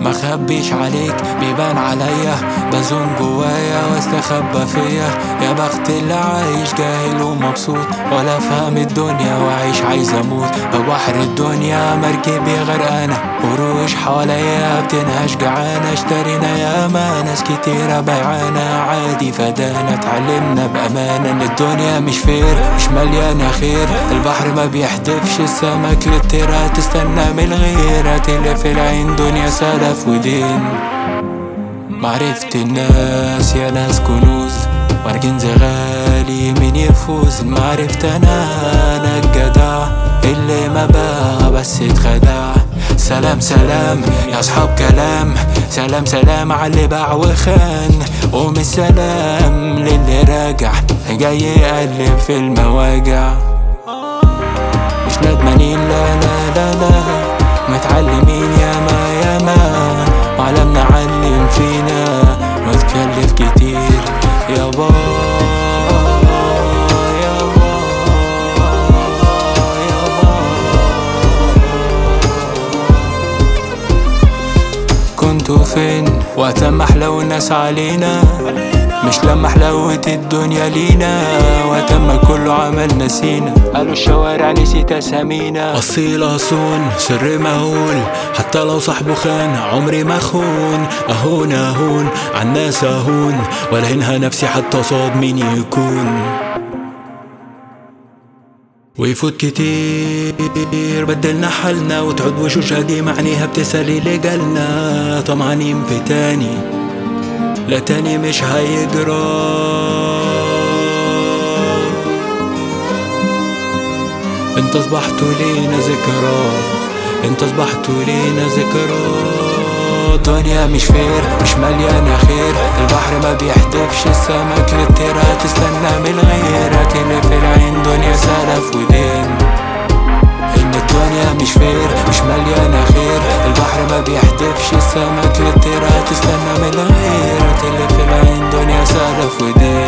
ما خبيش عليك بيبان عليا بزون جوايا واستخبى فيا يا بخت اللي عايش جاهل ومبسوط ولا فاهم الدنيا وعايش عايز اموت ببحر الدنيا مركبي غرقانة قروش حواليا بتنهش جعانة اشترينا ياما ناس كتيرة بيعانة عادي فدانا اتعلمنا بأمانة ان الدنيا مش فير مش مليانة خير البحر ما بيحدفش السمك للترا تستنى من الغيرة تلف العين دنيا سلف ودين معرفة الناس يا ناس كنوز وانا كنز غالي مين يفوز معرفة انا انا الجدع اللي ما باع بس اتخدع سلام سلام يا اصحاب كلام سلام سلام على اللي باع وخان قوم السلام للي راجع جاي يقلب في المواجع مش ندمانين لا لا لا لا متعلمين ياما ياما وعلمنا علم فينا واتكلف كتير يابا يابا يابا كنتوا فين وقت ما حلو الناس علينا مش لما حلوت الدنيا لينا وقت ما كله عمل نسينا قالوا الشوارع نسيت اسامينا أصيل أصون سر مهول حتى لو صاحبه خان عمري ما خون أهون أهون عالناس أهون ولا هنها نفسي حتى صاد مين يكون ويفوت كتير بدلنا حالنا وتعود وشوش هادي معنيها بتسالي لجالنا طمعانين في تاني لا تاني مش هيجرى انت اصبحتوا لينا ذكرى انت اصبحتوا لينا ذكرى الدنيا مش فير مش مليانة خير البحر ما بيحدفش السمك للترا تستنى من غيرها تلف العين دنيا سلف ودين ان الدنيا مش فير مش مليانة خير البحر ما بيحدفش السمك للترا تستنى من غيرها تلف العين دنيا سلف ودين